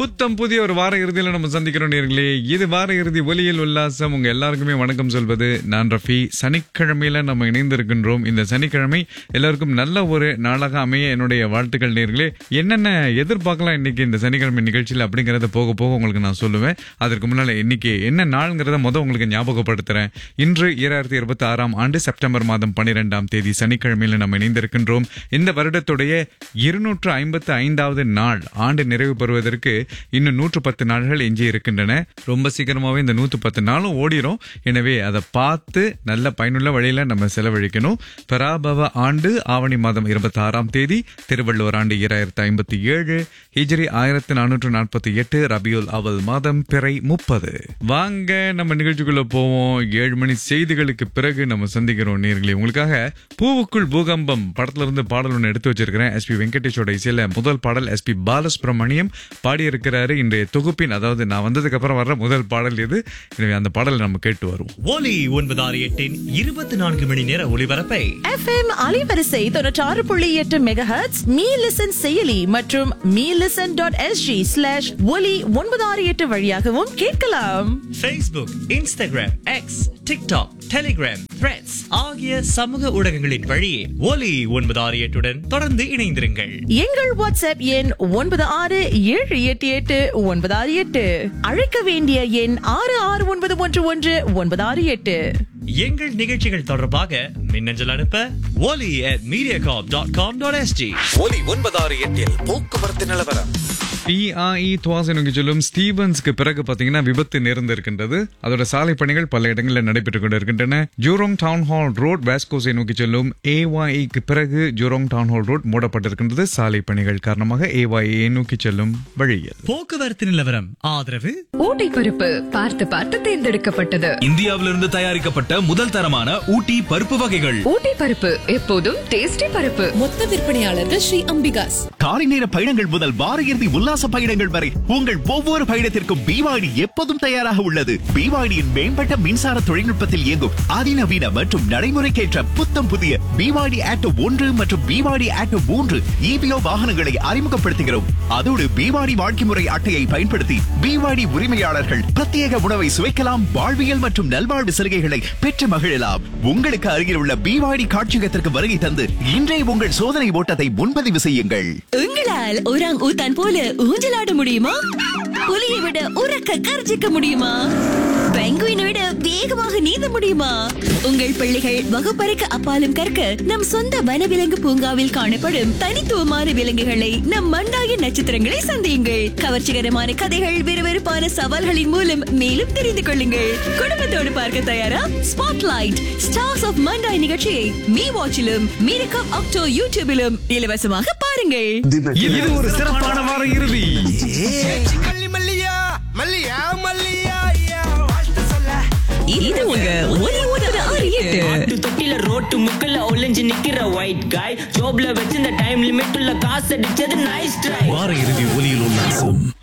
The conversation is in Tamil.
புத்தம் புதிய ஒரு வார இறுதியில நம்ம சந்திக்கிறோம் நேர்களே இது வார இறுதி ஒலியில் உல்லாசம் உங்க எல்லாருக்குமே வணக்கம் சொல்வது நான் ரஃபி சனிக்கிழமையில நம்ம இணைந்திருக்கின்றோம் இந்த சனிக்கிழமை எல்லாருக்கும் நல்ல ஒரு நாளாக அமைய என்னுடைய வாழ்த்துக்கள் நேர்களே என்னென்ன எதிர்பார்க்கலாம் இன்னைக்கு இந்த சனிக்கிழமை நிகழ்ச்சியில் அப்படிங்கறத போக போக உங்களுக்கு நான் சொல்லுவேன் அதற்கு முன்னால இன்னைக்கு என்ன நாளுங்கிறத முத உங்களுக்கு ஞாபகப்படுத்துறேன் இன்று இரண்டாயிரத்தி இருபத்தி ஆறாம் ஆண்டு செப்டம்பர் மாதம் பன்னிரெண்டாம் தேதி சனிக்கிழமையில நம்ம இணைந்திருக்கின்றோம் இந்த வருடத்துடைய இருநூற்று ஐம்பத்து ஐந்தாவது நாள் ஆண்டு நிறைவு பெறுவதற்கு இன்னும் நூற்று பத்து நாள்கள் எஞ்சி இருக்கின்றன ரொம்ப சீக்கிரமாவே இந்த நூற்று பத்து நாளும் ஓடிரும் எனவே அதை பார்த்து நல்ல பயனுள்ள வழியில நம்ம செலவழிக்கணும் பராபவ ஆண்டு ஆவணி மாதம் இருபத்தி ஆறாம் தேதி திருவள்ளுவர் ஆண்டு இரண்டாயிரத்தி ஐம்பத்தி ஏழு ஹிஜ்ரி ஆயிரத்தி நானூற்று நாற்பத்தி எட்டு ரபியுல் அவல் மாதம் பிறை முப்பது வாங்க நம்ம நிகழ்ச்சிக்குள்ள போவோம் ஏழு மணி செய்திகளுக்கு பிறகு நம்ம சந்திக்கிறோம் நேர்களே உங்களுக்காக பூவுக்குள் பூகம்பம் படத்துல இருந்து பாடல் ஒன்று எடுத்து வச்சிருக்கிறேன் எஸ்பி வெங்கடேஷோட இசையில முதல் பாடல் எஸ்பி பாலசுப்ரமணியம் பாடியிருக்கிறாரு இன்றைய தொகுப்பின் அதாவது நான் வந்ததுக்கு அப்புறம் வர்ற முதல் பாடல் இது எனவே அந்த பாடலை நம்ம கேட்டு வருவோம் ஒலி ஒன்பது ஆறு எட்டின் இருபத்தி நான்கு மணி நேர ஒளிபரப்பை எஃப்எம் அலைவரிசை தொண்ணூற்றாறு புள்ளி எட்டு மெகாஹெட்ஸ் மீ லிசன் செயலி மற்றும் me listen dot SG slash ஒலி ஒன்பது ஆறு எட்டு வழியாகவும் கேட்கலாம் Facebook, Instagram, X, TikTok, Telegram, Threads ஆகிய சமூக ஊடகங்களின் வழியே ஒலி ஒன்பது ஆறு எட்டுடன் தொடர்ந்து இணைந்திருங்கள் எங்கள் வாட்ஸ்அப் எண் ஒன்பது ஆறு ஏழு எட்டு எட்டு ஒன்பது ஆறு எட்டு அழைக்க வேண்டிய எண் ஆறு ஆறு ஒன்பது ஒன்று ஒன்று ஒன்பது ஆறு எட்டு எங்கள் நிகழ்ச்சிகள் தொடர்பாக மின்னஞ்சல் அனுப்ப ஒலி at mediacorp.com.sg ஒலி ஒன்பதாறு எட்டில் போக்குவரத்து நிலவரம் பிஐஇ துவாசை நோக்கி செல்லும் ஸ்டீவன்ஸ்க்கு பிறகு பாத்தீங்கன்னா விபத்து நேர்ந்திருக்கின்றது அதோட சாலை பணிகள் பல இடங்களில் நடைபெற்றுக் கொண்டிருக்கின்றன ஜூரோங் டவுன் ஹால் ரோட் வேஸ்கோஸை நோக்கி செல்லும் ஏஒய்க்கு பிறகு ஜூரோங் டவுன் ஹால் ரோட் மூடப்பட்டிருக்கின்றது சாலை பணிகள் காரணமாக ஏஒய்ஏ நோக்கி செல்லும் வழியில் போக்குவரத்து நிலவரம் ஆதரவு ஊட்டி பருப்பு பார்த்து பார்த்து தேர்ந்தெடுக்கப்பட்டது இந்தியாவிலிருந்து தயாரிக்கப்பட்ட முதல் தரமான ஊட்டி பருப்பு வகைகள் ஊட்டி பருப்பு எப்போதும் டேஸ்டி பருப்பு மொத்த விற்பனையாளர்கள் ஸ்ரீ அம்பிகாஸ் காலை நேர பயணங்கள் முதல் வார இறுதி உல்லாச பயணங்கள் வரை உங்கள் ஒவ்வொரு பயணத்திற்கும் பிவாடி எப்போதும் தயாராக உள்ளது பிவாடியின் மேம்பட்ட மின்சார தொழில்நுட்பத்தில் இயங்கும் அதிநவீன மற்றும் நடைமுறைக்கேற்ற புத்தம் புதிய பிவாடி ஆட்டோ ஒன்று மற்றும் பிவாடி ஆட்டோ மூன்று இபிஓ வாகனங்களை அறிமுகப்படுத்துகிறோம் அதோடு பிவாடி வாழ்க்கை முறை அட்டையை பயன்படுத்தி பிவாடி உரிமையாளர்கள் பிரத்யேக உணவை சுவைக்கலாம் வாழ்வியல் மற்றும் நல்வாழ்வு சலுகைகளை பெற்று மகிழலாம் உங்களுக்கு அருகில் உள்ள பிவாடி காட்சியகத்திற்கு வருகை தந்து இன்றைய உங்கள் சோதனை ஓட்டத்தை முன்பதிவு செய்யுங்கள் உங்களால் ஒராங் ஊத்தான் போல ஊஞ்சலாட முடியுமா புலியை விட உறக்க கர்ஜிக்க முடியுமா பெங்குயினை விட வேகமாக நீந்த முடியுமா உங்கள் பிள்ளைகள் வகுப்பறைக்கு அப்பாலும் கற்க நம் சொந்த வனவிலங்கு பூங்காவில் காணப்படும் தனித்துவமான விலங்குகளை நம் மண்டாய நட்சத்திரங்களை சந்தியுங்கள் கவர்ச்சிகரமான கதைகள் விறுவிறுப்பான சவால்களின் மூலம் மேலும் தெரிந்து கொள்ளுங்கள் குடும்பத்தோடு பார்க்க தயாரா ஸ்பாட்லைட் ஸ்டார்ஸ் ஆஃப் மண்டாய் நிகழ்ச்சியை மீ வாட்சிலும் மீரகம் அக்டோ யூடியூபிலும் இலவசமாக பாருங்கள் இது ஒரு சிறப்பான வார இறுதி இது உங்க ஒலி ஒன்பது ஆறு எட்டு ஆட்டு தொட்டில ரோட்டு முக்கல்ல ஒளிஞ்சு நிக்கிற ஒயிட் காய் ஜோப்ல வச்சிருந்த டைம் லிமிட் உள்ள காசு அடிச்சது நைஸ் ட்ரை வார இறுதி ஒலியில் உல்லாசம்